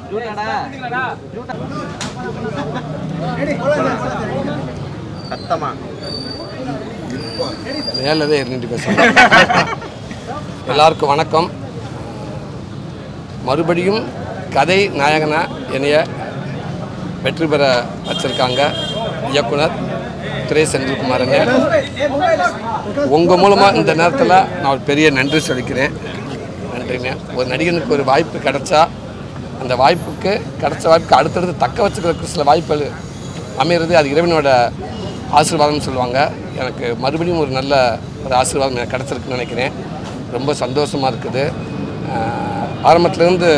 சத்தமா மேலவே இருந்துட்டு பேசுகிறேன் எல்லாருக்கும் வணக்கம் மறுபடியும் கதை நாயகனா என்னைய வெற்றி பெற வச்சிருக்காங்க இயக்குனர் திரை செந்தில்குமாரங்க உங்கள் மூலமாக இந்த நேரத்தில் நான் ஒரு பெரிய நன்றி சொல்லிக்கிறேன் நன்றிங்க ஒரு நடிகனுக்கு ஒரு வாய்ப்பு கிடைச்சா அந்த வாய்ப்புக்கு கிடைச்ச வாய்ப்புக்கு அடுத்தடுத்து தக்க வச்சுக்கிறதுக்கு சில வாய்ப்புகள் அமையிறது அது இறைவனோட ஆசீர்வாதம்னு சொல்லுவாங்க எனக்கு மறுபடியும் ஒரு நல்ல ஒரு ஆசீர்வாதம் எனக்கு கிடச்சிருக்குன்னு நினைக்கிறேன் ரொம்ப சந்தோஷமாக இருக்குது ஆஹ் ஆரம்பத்துலேருந்து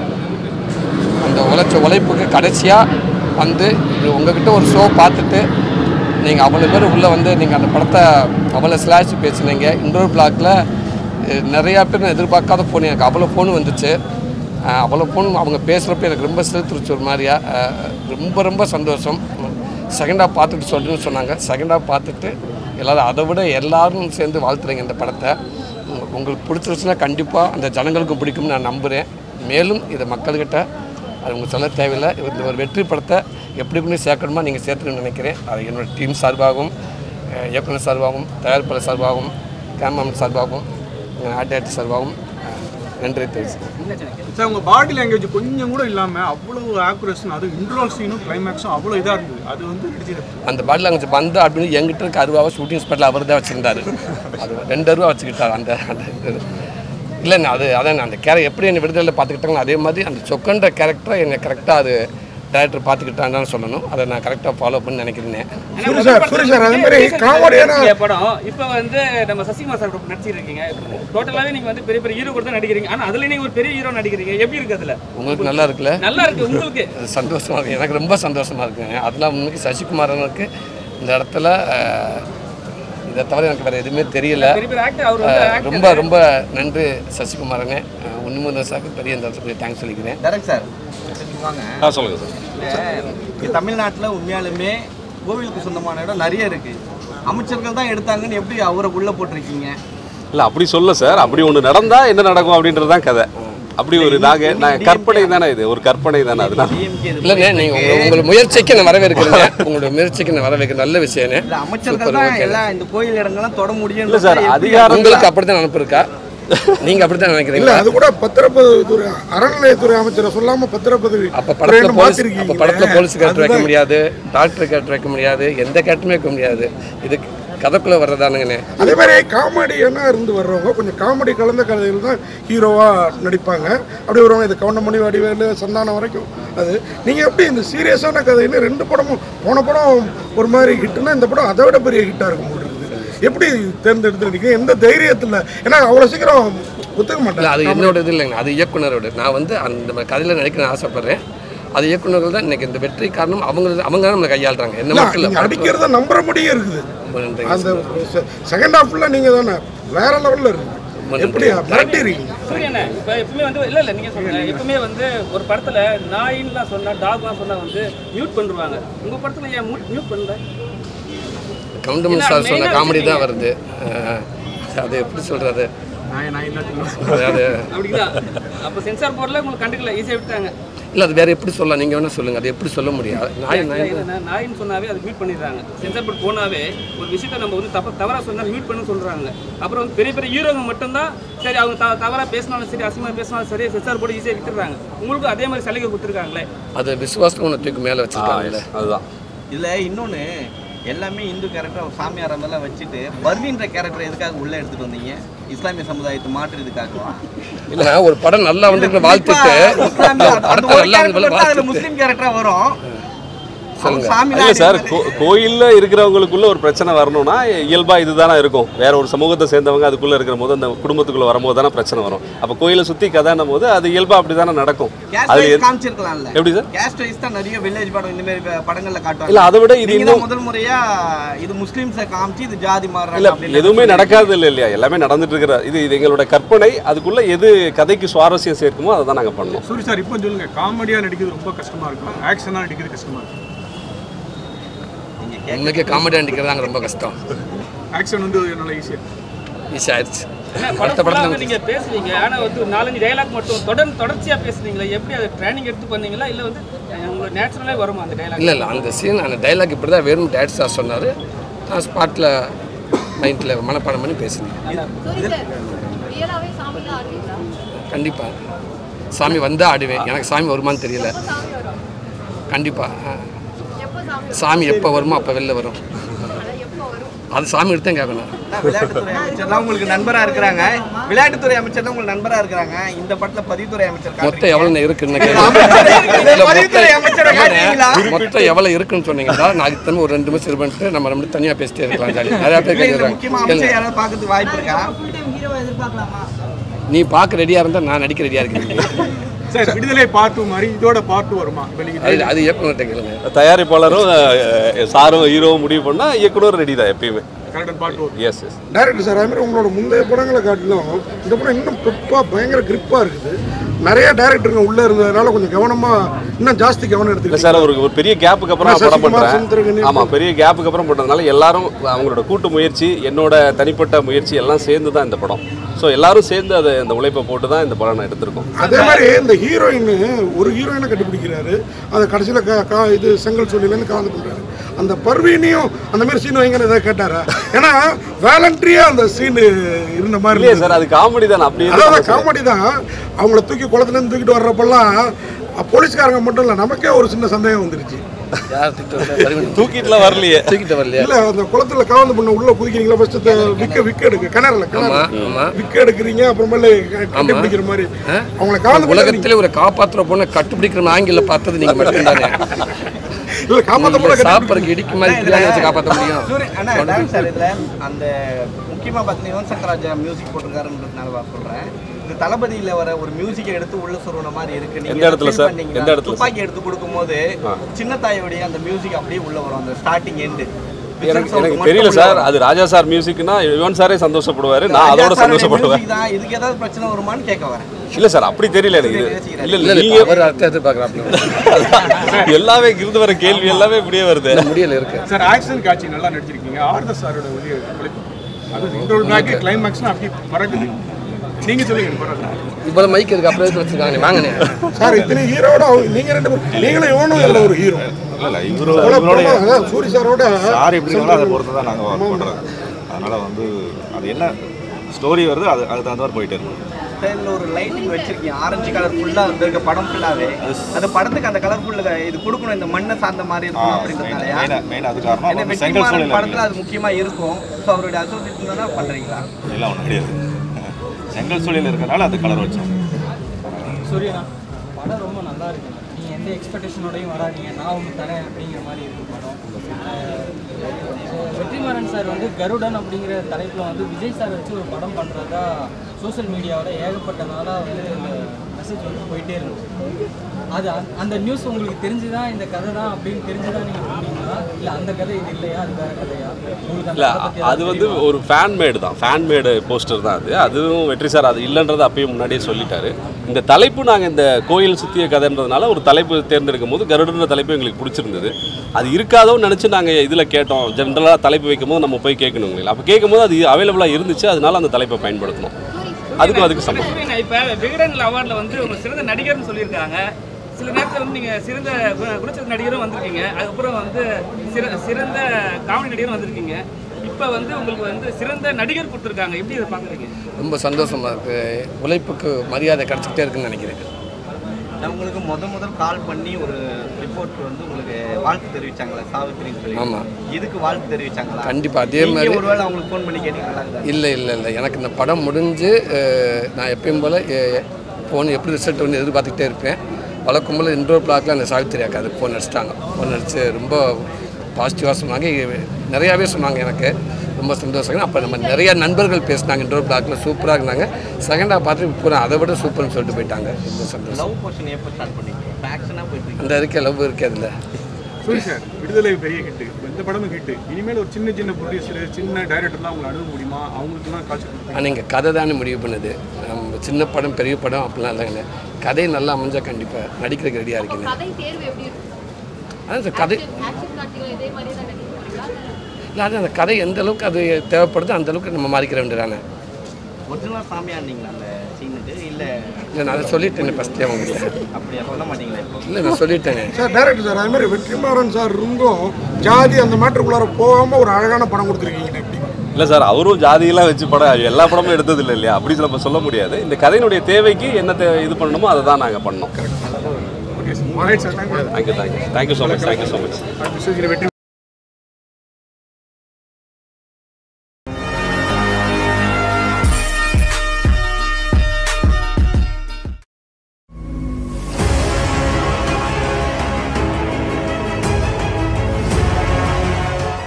அந்த உழைச்ச உழைப்புக்கு கடைசியாக வந்து இது உங்ககிட்ட ஒரு ஷோ பார்த்துட்டு நீங்கள் அவ்வளோ பேர் உள்ளே வந்து நீங்கள் அந்த படத்தை அவ்வளோ ஸ்லாஷ் பேசுனீங்க இன்னொரு பிளாக்ல நிறையா பேர் நான் எதிர்பார்க்காத ஃபோன் எனக்கு அவ்வளோ ஃபோன் வந்துச்சு அஹ் அவ்வளோ ஃபோன் அவங்க பேசுகிறப்ப எனக்கு ரொம்ப செலுத்துருச்சு ஒரு மாதிரியா அஹ் ரொம்ப ரொம்ப சந்தோஷம் செகண்ட் ஹாஃப் பார்த்துட்டு சொல்லுன்னு சொன்னாங்க செகண்ட் ஹாஃப் பார்த்துட்டு எல்லோரும் அதை விட எல்லாரும் சேர்ந்து வாழ்த்துறீங்க இந்த படத்தை உங்க- உங்களுக்கு பிடிச்சிருச்சுன்னா கண்டிப்பாக அந்த ஜனங்களுக்கும் பிடிக்கும்னு நான் நம்புகிறேன் மேலும் இதை மக்கள்கிட்ட அது உங்களுக்கு சொல்ல தேவையில்லை இந்த ஒரு வெற்றி படத்தை எப்படி கொண்டு சேர்க்கணுமா நீங்கள் சேர்த்துக்கணும்னு நினைக்கிறேன் அது என்னோட டீம் சார்பாகவும் அஹ் இயக்குனர் சார்பாகவும் தயாரிப்பாளர் சார்பாகவும் கேமராமேன் சார்பாகவும் ஆர்ட் ஆர்ட் சார்பாகவும் அஹ் நன்றி தெரிவிச்சுக்கிறேன் சார் உங்க பாடி லாங்குவேஜ் கொஞ்சம் கூட இல்லாம அவ்வளவு ஆக்குரேஷன் அது இன்ட்ரோல் சீனும் கிளைமேக்ஸும் அவ்வளவு இதா இருந்தது அது வந்து நடிச்சிருக்கு அந்த பாட்டில் லாங்குவேஜ் வந்து அப்படின்னு எங்கிட்ட இருக்க அருவாவை ஷூட்டிங் ஸ்பாட்டில் அவர் தான் வச்சுருந்தாரு அது ரெண்டு அருவா வச்சுக்கிட்டார் அந்த அந்த இது இல்லைண்ணே அது அதான் அந்த கேர எப்படி என்னை விடுதலையில் பார்த்துக்கிட்டாங்களோ அதே மாதிரி அந்த சொக்கன்ற கேரக்டரை என்னை கரெக்டாக அது டேரக்டர் பார்த்துக்கிட்டான்னு சொல்லணும் அதை நான் கரெக்டாக ஃபாலோ பண்ணி நினைக்கிறேன் சூரி சார் சூரி சார் அதே மாதிரி காமெடியான நடிச்ச படம் இப்போ வந்து நம்ம சசிகுமார் சார் கூட நடிச்சிருக்கீங்க டோட்டலாவே நீங்க வந்து பெரிய பெரிய ஹீரோ கூட தான் நடிக்கிறீங்க ஆனா அதுல நீங்க ஒரு பெரிய ஹீரோ நடிக்கிறீங்க எப்படி இருக்கு அதுல உங்களுக்கு நல்லா இருக்குல்ல நல்லா இருக்கு உங்களுக்கு அது சந்தோஷமா இருக்கு எனக்கு ரொம்ப சந்தோஷமா இருக்குங்க அதெல்லாம் உண்மைக்கு சசிகுமாரனுக்கு இந்த இடத்துல அஹ், இதை தவிர எனக்கு வேறு எதுவுமே தெரியல பெரிய பெரிய ஆக்டர் அவர் வந்து அஹ், actor. ரொம்ப ரொம்ப நன்றி சசிகுமாரனே ஒன்று சாருக்கு பெரிய இந்த இடத்துல தேங்க்ஸ் சொல்லிக்கிறேன் டேரக்ட் சார் வாங்க ஆ சொல்லுங்கள் சார் இங்க தமிழ்நாட்டுல உண்மையாலுமே கோவிலுக்கு சொந்தமான இடம் நிறைய இருக்கு அமைச்சர்கள் தான் எடுத்தாங்கன்னு எப்படி அவரை உள்ள போட்டிருக்கீங்க இல்லை அப்படி சொல்ல சார் அப்படி ஒன்று நடந்தா என்ன நடக்கும் அப்படின்றது தான் கதை அப்படி ஒரு நாங்கள் நான் கற்பனை தானே இது ஒரு கற்பனை தானே அதனால டிஎம்கே இல்லைண்ணே நீங்கள் உங்கள் உங்கள் முயற்சிக்கு நான் வரவேற்கிறேன் உங்களோட முயற்சிக்கு நான் வரவேற்கிறேன் நல்ல விஷயம்ண்ணே இல்ல அமைச்சர்கள் தான் எல்லாம் இந்த கோயில் இடங்கள்லாம் தொட முடியும் இல்லை சார் அதிகாரம் உங்களுக்கு அப்படித்தான் அனுப்பியிருக்கா நீங்கள் அப்படித்தான் இல்ல நினைக்கிறீங்களா அது கூட பத்திரப்பதிவுத்துறை அறநிலையத்துறை அமைச்சரை சொல்லாம பத்திரப்பதிவு அப்போ படத்தில் துறைன்னு போலீஸ் மாத்திருக்கீங்களே. அப்போ படத்தில் போலீஸ் கேரக்டர் வைக்க அதுதான் முடியாது டாக்டர் கேரக்டர் வைக்க முடியாது எந்த கேரக்டருமே வைக்க முடியாது இது கதைக்குள்ளே வர்றதானுங்கண்ணே அதே மாதிரி காமெடியனா இருந்து வர்றவங்க கொஞ்சம் காமெடி கலந்த கதைகள் தான் ஹீரோவா நடிப்பாங்க அப்படி வருவாங்க இது கவுண்டமணி வடிவேலு சந்தானம் வரைக்கும் அது நீங்க எப்படி இந்த சீரியஸான கதையில ரெண்டு படமும் போன படம் ஒரு மாதிரி ஹிட்னா இந்த படம் அதை விட பெரிய ஹிட்டா இருக்கும் போல இருக்குது எப்படி தேர்ந்தெடுத்துருக்கீங்க எந்த தைரியத்துல ஏன்னா அவ்வளவு சீக்கிரம் ஒத்துக்க இல்லை அது மாட்டேன் என்னோட இது இல்லைங்க அது இயக்குனரோட நான் வந்து அந்த கதையில் நடிக்க நான் ஆசைப்பட்றேன் அது இயக்குனர்கள் தான் இன்னைக்கு இந்த வெற்றி காரணம் அவங்க அவங்க தான் நம்மளை கையாளுறாங்க என்ன இல்ல, மக்கள் நீங்க அடிக்கிறத நம்புற முடியே இருக்குது ரொம்ப நன்றி. அந்த செகண்ட் ஹாஃப்ல நீங்க தானே வேற லெவல்ல இருக்கு எப்படி மிரட்டி இருக்கீங்க சூரியண்ணே இப்போ எப்பவுமே வந்து இல்ல இல்ல நீங்க சொல்லுங்க எப்பவுமே வந்து ஒரு படத்துல நாயின்லாம் சொன்னா டாக்லாம் சொன்னா வந்து மியூட் பண்ணுவாங்க உங்க படத்துல ஏன் மியூட் பண்ணல கவுண்டமன் சார் சொன்ன காமெடி தான் வருது அஹ், அது எப்படி சொல்கிறது நான் நான் என்ன அதாவது அப்படிதான் அப்போ சென்சார் போர்டில் உங்களுக்கு கண்டுக்கல ஈஸியாக விட்டாங்க இல்லை அது வேறு எப்படி சொல்லலாம் நீங்கள் வேணால் சொல்லுங்கள் அது எப்படி சொல்ல முடியாது நாய் நாய் என்னன்னா, நாயின்னு சொன்னாவே அது மியூட் பண்ணிடுறாங்க சென்சார் போர்ட் போனாவே ஒரு விஷயத்த நம்ம வந்து தப்ப தவறாக சொன்னா மியூட் பண்ண சொல்றாங்க அப்புறம் வந்து பெரிய பெரிய ஹீரோங்க மட்டும்தான் சரி அவங்க த தவறாக பேசினாலும் சரி அசிங்கமாக பேசினாலும் சரி சென்சார் போர்டு ஈஸியாக விட்டுறாங்க உங்களுக்கு அதே மாதிரி சலுகை கொடுத்துருக்காங்களே அது விசுவாசம் ஒன்று தூக்கி மேலே வச்சுருக்காங்கல்ல அதுதான் இதுல இன்னொன்னு எல்லாமே இந்து கேரக்டர் சாமியார் அதெல்லாம் வச்சுட்டு பர்வீன்ற கேரக்டர் எதுக்காக உள்ள எடுத்துட்டு வந்தீங்க இஸ்லாமிய சமுதாயத்தை மாற்றுறதுக்காகவா இல்லை ஒரு படம் நல்லா வந்து வாழ்த்துட்டு இஸ்லாமிய அந்த படத்தை ஒரு நல்லா வந்து character மட்டும் அதுல வாழ்த்துட்டு முஸ்லீம் கேரக்டரா வரும் சொல்லுங்க. சாமி இல்லை சார் கோ கோயிலில் இருக்கிறவங்களுக்குள்ள ஒரு பிரச்சனை வரணும்னா இயல்பாக இதுதானே இருக்கும் வேற ஒரு சமூகத்தை சேர்ந்தவங்க அதுக்குள்ளே இருக்கிற போது அந்த குடும்பத்துக்குள்ளே வரும்போது தானே பிரச்சனை வரும் அப்போ கோயிலை சுற்றி கதைன்னும் போது அது இயல்பாக அப்படி தானே நடக்கும் கேஸ்ட் அது வைஸ் எது- காமிச்சிருக்கலாம்ல எப்படி சார் கேஸ்ட் வைஸ் தான் நிறைய வில்லேஜ் படம் இந்த மாதிரி ப- படங்கள்ல காட்டுவாங்க இல்லை அதை விட இது நீங்க இன்னும் தான் முதல் முறையா இது முஸ்லிம்ஸை காமிச்சு இது ஜாதி மாறுறாங்க இல்ல அப்படின்னு எதுவுமே நடக்காது இல்லை இல்லையா எல்லாமே நடந்துட்டு இருக்கிற இது இது எங்களோட கற்பனை அதுக்குள்ள எது கதைக்கு சுவாரஸ்யம் சேர்க்குமோ அதை தான் நாங்கள் பண்ணோம் சூரி சார் இப்போ சொல்லுங்க காமெடியா நடிக்கிறது ரொம்ப கஷ்டமா இருக்கும் ஆக்ஷனா நடிக்கிறது கஷ்டமா இருக்கும் நீங்க உண்மைக்கே காமெடி அடிக்கிறதாங்க ரொம்ப கஷ்டம் ஆக்ஷன் வந்து நல்லா ஈஸியா ஈஸி ஆயிடுச்சு ஏன்னா அடுத்த படம் படத்துல ஃபுல்லாக நீங்க பேசுவீங்க ஆனா வந்து ஒரு நாலஞ்சு டைலாக் மட்டும் தொடர்ந்து தொடர்ச்சியா பேசுனீங்களா எப்படி அது ட்ரைனிங் எடுத்து பண்ணீங்களா இல்ல வந்து அஹ், உங்களுக்கு நேச்சுரலாக வருமா அந்த டைலாக் இல்லை இல்லை அந்த சீன் அந்த டைலாக் இப்படி தான் வெறும் டேட் சார் சொன்னார் நான் ஸ்பாட்டில் மைண்டில் மனப்பாடம் பண்ணி பேசினேன் சூரி சார் ரியலாவே சாமி தான் ஆடுவீங்களா கண்டிப்பாக சாமி வந்தால் ஆடுவேன் எனக்கு சாமி வருமான்னு தெரியல எப்போ சாமி வரும் கண்டிப்பாக எப்போ சாமி வரும் சாமி எப்போ வருமோ அப்போ வெளில வரும் அதான் எப்போ வரும் அது சாமி எடுத்தேன் கேட்கணும் ஆனா, விளையாட்டுத்துறை அமைச்சர்லாம் உங்களுக்கு நண்பரா இருக்கிறாங்க விளையாட்டுத்துறை அமைச்சர்லாம் உங்களுக்கு நண்பரா இருக்கிறாங்க இந்த படத்துல பதிவுத்துறை அமைச்சர் மொத்தம் எவ்வளோ இருக்குன்னு கேட்குறேன் பதிவுத்துறை அமைச்சரை காட்டுறீங்களா மொத்தம் எவ்வளோ இருக்குன்னு சொன்னீங்கன்னா நான் அதுக்கு தம்பி ஒரு ரெண்டு நிமிஷம் இது பண்ணிட்டு நம்ம ரெண்டு தனியாக பேசிட்டே இருக்கலாம் ஜாலி நிறையா பேர் இல்ல, இதுல முக்கியமா அமைச்சர் கேட்குறாங்க யாராவது பார்க்கறதுக்கு வாய்ப்பு இருக்கா நீ பார்க்க ரெடியாக இருந்தால் நான் நடிக்க ரெடியாக இருக்கேன் சார் விடுதலை பார்ட் டூ மாதிரி இதோட பார்ட் டூ வருமா இப்போ நீங்கள் அது அது இயக்குனர்கிட்ட கேளுங்க தயாரிப்பாளரும் அஹ், சாரும் ஹீரோவும் முடிவு பண்ணால் இயக்குனர் ரெடி தான் எப்பயுமே கரெக்டாக part two yes yes director sir அதுமாதிரி உங்களோட முந்தைய படங்களை காட்டிலும் இந்த படம் இன்னும் க்ரிப்பாக பயங்கர க்ரிப்பாக இருக்குது நிறைய டைரக்டருங்க உள்ளே இருந்ததுனால கொஞ்சம் கவனமாக இன்னும் ஜாஸ்தி கவனம் இல்லை எடுத்துக்கிட்டு சார் ஒரு ஒரு பெரிய கேப்புக்கு அப்புறம் நான் படம் சசிகுமார், பண்ணுறேன் சுந்தரகனி. ஆமாம் பெரிய கேப்புக்கு அப்புறம் பண்ணுறதுனால எல்லாரும் அவங்களோட கூட்டு முயற்சி என்னோட தனிப்பட்ட முயற்சி எல்லாம் சேர்ந்து தான் இந்த படம் ஸோ எல்லாரும் சேர்ந்து அதை இந்த உழைப்பை போட்டு தான் இந்த படம் நான் எடுத்திருக்கோம் அதே மாதிரி இந்த ஹீரோயின் ஒரு ஹீரோயினை கண்டுபிடிக்கிறாரு அதை கடைசியில் கா கா இது செங்கல் சொல்லிலேருந்து காந்து பண்ணுறாரு அந்த பர்வீனையும் அந்த மாதிரி சீன் வைங்கன்னு ஏதாவது கேட்டாரா ஏன்னா வேலண்ட்ரியா அந்த சீன் இருந்த மாதிரி இல்லையே இருந்தது. சார் அது காமெடி தான் அப்படியே அதாவது காமெடி தான் அவங்கள தூக்கி குளத்துலேருந்து தூக்கிட்டு வர்றப்பெல்லாம் அ, போலீஸ்காரங்க மட்டும் இல்லை நமக்கே ஒரு சின்ன சந்தேகம் வந்துருச்சு யார் திட்டம் தூக்கிட்டுலாம் வரலையே தூக்கிட்டு வரலையா இல்ல அந்த குளத்துல காவந்து பண்ண உள்ள குதிக்கிறீங்களா ஃபர்ஸ்ட் விக்க விக்க எடுக்க கிணறுல ஆமா கிணறு ஆமா விக்க எடுக்கிறீங்க அப்புறமேல கட்டி பிடிக்கிற மாதிரி ஆ? அவங்கள காவந்து உலகத்துல உலகத்திலே ஒரு காப்பாத்துற பொண்ணை கட்டுப்பிடிக்கிற ஆங்கில பார்த்தது நீங்க மட்டும்தானே இல்ல காப்பாத்த போல கட்டி சாப்பிட்றதுக்கு இடிக்கு மாதிரி பிரியாணி வச்சு காப்பாற்ற முடியும் சூரிய- அண்ணா, டாக்டர் சார் இதுல அந்த முக்கியமா பார்த்தீங்கன்னா யுவன் சங்கர் ராஜா மியூசிக் போட்டிருக்காருன்றதுனால நான் சொல்றேன் இந்த தளபதியில வர ஒரு மியூசிக்கை எடுத்து உள்ள சொருவன மாதிரி இருக்கு நீங்க எந்த இடத்துல feel சார்? பண்ணீங்களா? எந்த இடத்துல துப்பாக்கி எடுத்து கொடுக்கும்போது சின்ன தாயோடைய அந்த மியூசிக் அப்படியே உள்ள வரும் அந்த ஸ்டார்டிங் எண்டு எனக்கு எனக்கு தெரியல சார் அது ராஜா சார் மியூசிக்னா யுவன் சாரே சந்தோஷப்படுவாரு நான் அதோட சந்தோஷப்படுவேன் இதுக்கு ஏதாவது பிரச்சனை வருமான்னு கேட்க வரேன் இல்ல சார் அப்படி தெரியல எனக்கு இது. இல்ல இல்ல இல்ல இல்ல நீங்க அவர் அர்த்தம் எதிர்பார்க்குறாப்ல எல்லாமே இருந்து வர கேள்வி எல்லாமே இப்படியே வருது முடியல இருக்கு சார் ஆக்ஷன் காட்சி நல்லா நடிச்சிருக்கீங்க ஆர்தர் சாரோட ஒளி ஒளிப்பு அது இன்ட்ரோல் பேக் கிளைமேக்ஸ்னா அப்படி பறக்குது நீங்க சொல்லுங்க பரவாயில்ல இவ்வளவு மைக் இருக்கு அப்புறம் எதுக்கு வச்சிருக்காங்க வாங்கண்ணே சார் இத்தனை ஹீரோட அவங்க- நீங்க ரெண்டு பேரும் நீங்களும் இவனும் இதுல ஒரு ஹீரோ இல்ல இல்ல இவரோட சூரி சாரோட சார் எப்படி இருக்காங்களோ அதை பொறுத்து தான் நாங்கள் ஒர்க் பண்ணுறோம் அதனால வந்து அது என்ன ஸ்டோரி வருது அது அதுக்கு தகுந்த மாதிரி போயிட்டே இருக்கும் இதில் ஒரு லைட்டிங் வச்சிருக்கீங்க ஆரஞ்சு கலர் ஃபுல்லாக வந்திருக்க படம் ஃபுல்லாகவே அந்த படத்துக்கு அந்த கலர்ஃபுல் இது கொடுக்கணும் இந்த மண்ணை சார்ந்த மாதிரி இருக்கணும் அப்படின்றதுனாலயா மெயினாக மெயின் அது காரணம் ஏன்னா அப்புறம் செங்கல் வெற்றிமாறன் சூழல் படத்தில் அது முக்கியமாக இருக்கும் ஸோ அவருடைய அசோசியேஷன் தான் பண்ணுறீங்களா எல்லாம் ஒன்றும் கிடையாது செங்கல் சூழல் இருக்கனால அது கலர் வச்சோம் சூரியனா படம் ரொம்ப நல்லா இருக்கு நீங்கள் எந்த எக்ஸ்பெக்டேஷனோடையும் வராதீங்க நான் உங்களுக்கு தரேன் அப்படிங்கிற மாதிரி இருக்கு படம் அஹ் வெற்றிமாறன் சார் வந்து கருடன் அப்படிங்கிற தலைப்பில் வந்து விஜய் சார் வச்சு ஒரு படம் பண்ணுறதா சோஷியல் மீடியாவில் ஏகப்பட்ட நாளாக வந்து இந்த மெசேஜ் வந்து போயிட்டே இருந்துச்சு அது அந்த- அந்த நியூஸ் உங்களுக்கு தெரிஞ்சுதான் இந்த கதை தான் அப்படின்னு தெரிஞ்சுதான் நீங்கள் பண்ணீங்களா இல்லை அந்த கதை இது இல்லையா அது வேற கதையா உங்களுக்கு அந்த இல்ல கதை பத்தி அது வந்து ஒரு ஃபேன் மேடு தான் ஃபேன் மேடு போஸ்டர் தான் அது அதுவும் வெற்றி சார் அது இல்லைன்றது அப்பயும் முன்னாடியே சொல்லிட்டாரு இந்த தலைப்பு நாங்கள் இந்த கோயில் சுற்றிய கதைன்றதுனால ஒரு தலைப்பு தேர்ந்தெடுக்கும் போது கருடன்ற தலைப்பு எங்களுக்கு பிடிச்சிருந்தது அது இருக்காதோன்னு நினச்சி நாங்கள் இதில் கேட்டோம் ஜென்ரலாக தலைப்பு வைக்கும் போது நம்ம போய் கேட்கணும் இல்லையா அப்போ கேட்கும்போது அது அவைலபிளாக இருந்துச்சு அதனால அந்த தலைப்பை பயன்படுத்தணும் அதுக்கும் அதுக்கு சம்பந்தம் சூரியனா, இப்ப விகடன் அவார்ட்ல வந்து உங்க சிறந்த நடிகர்னு சொல்லியிருக்காங்க சில நேரத்தில் வந்து நீங்க சிறந்த கு- குணச்சித்திர நடிகரும் வந்திருக்கீங்க அதுக்கப்புறம் வந்து சிற சிறந்த காமெடி நடிகரும் வந்திருக்கீங்க இப்போ வந்து உங்களுக்கு வந்து சிறந்த நடிகர் கொடுத்துருக்காங்க எப்படி இதை பார்க்குறீங்க ரொம்ப சந்தோஷமா இருக்கு உழைப்புக்கு மரியாதை கிடைச்சிக்கிட்டே இருக்குன்னு நினைக்கிறேன் நான் உங்களுக்கு முத முதல் கால் பண்ணி ஒரு ரிப்போர்ட் வந்து உங்களுக்கு வாழ்த்து தெரிவிச்சாங்களா சாவித்திரின்னு சொல்லி ஆமா. இதுக்கு வாழ்த்து தெரிவிச்சாங்களா கண்டிப்பா அதே நீங்க மாதிரி ஒருவேளை அவங்களுக்கு ஃபோன் பண்ணி கேட்டீங்களா இல்லை இல்லை இல்லை எனக்கு இந்த படம் முடிஞ்சு அஹ், நான் எப்பயும் போல் ஃபோன் எப்படி ரிசல்ட் வந்து எதிர்பார்த்துக்கிட்டே இருப்பேன் வழக்கம் போல் இன்டோர் பிளாக்ல அந்த சாவித்திரி அக்கா அதுக்கு ஃபோன் அடிச்சிட்டாங்க ஃபோன் அடிச்சு ரொம்ப பாசிட்டிவாக சொன்னாங்க இ- நிறையாவே சொன்னாங்க எனக்கு ரொம்ப சந்தோஷம் அப்போ நம்ம நிறைய நண்பர்கள் பேசினாங்க இன்டோர் பிளாக்ல சூப்பராக இருந்தாங்க செகண்டாக பார்த்துட்டு இப்போ அதை விட சூப்பர்னு சொல்லிட்டு போயிட்டாங்க ரொம்ப சந்தோஷம் லவ் போர்ஷன் எப்போ ஸ்டார்ட் பண்ணீங்க ஆக்ஷனாக போயிட்டு இருக்கு அந்த இருக்கே லவ் இருக்கே அதில் சூரி சார் விடுதலை பெரிய ஹிட்டு எந்த படமும் ஹிட்டு இனிமேல் ஒரு சின்ன சின்ன ப்ரொடியூசர் சின்ன டைரக்டர்லாம் அவங்களை அணுக முடியுமா அவங்களுக்குலாம் காட்சி கொடுப்பீங்க ஆனால் இங்கே கதை தானே முடிவு பண்ணுது நம்ம சின்ன படம் பெரிய படம் அப்படிலாம் இல்லைங்க கதை நல்லா அமைஞ்சா கண்டிப்பாக நடிக்கிறதுக்கு ரெடியாக அப்போ இருக்கீங்க கதை தேர்வு எப்படி இருக்கும் அதான் சார் கதை ஆக்ஷன் காட்டியும் இதே மாதிரி தான் நடிக்க போறீங்களா இல்லை அது அந்த கதை எந்த அளவுக்கு அது தேவைப்படுதோ அந்த அளவுக்கு நம்ம மாறிக்கிற வேண்டியதானே ஒரிஜினலாக சாமியாண்டிங்களா அந்த சீனுக்கு இல்லை இல்லை நான் அதை சொல்லிட்டேன் ஃபஸ்ட்டே அவங்ககிட்ட அப்படியா சொல்ல மாட்டீங்களா இப்போ இல்லை நான் சொல்லிட்டேங்க சார் டேரக்டர் சார் அது மாதிரி வெற்றிமாறன் சார் இருந்தும் ஜாதி அந்த மேட்டருக்குள்ளார போகாமல் ஒரு அழகான படம் கொடுத்துருக்கீங்க எப்படி இல்லை சார் அவரும் ஜாதியெல்லாம் வச்சு படம் எல்லா படமும் எடுத்தது இல்லை இல்லையா அப்படி நம்ம சொல்ல முடியாது இந்த கதையினுடைய தேவைக்கு என்ன தே இது பண்ணணுமோ அதை தான் நாங்கள் பண்ணோம் okay sir sir thank you thank you thank you so much thank you so much வெற்றி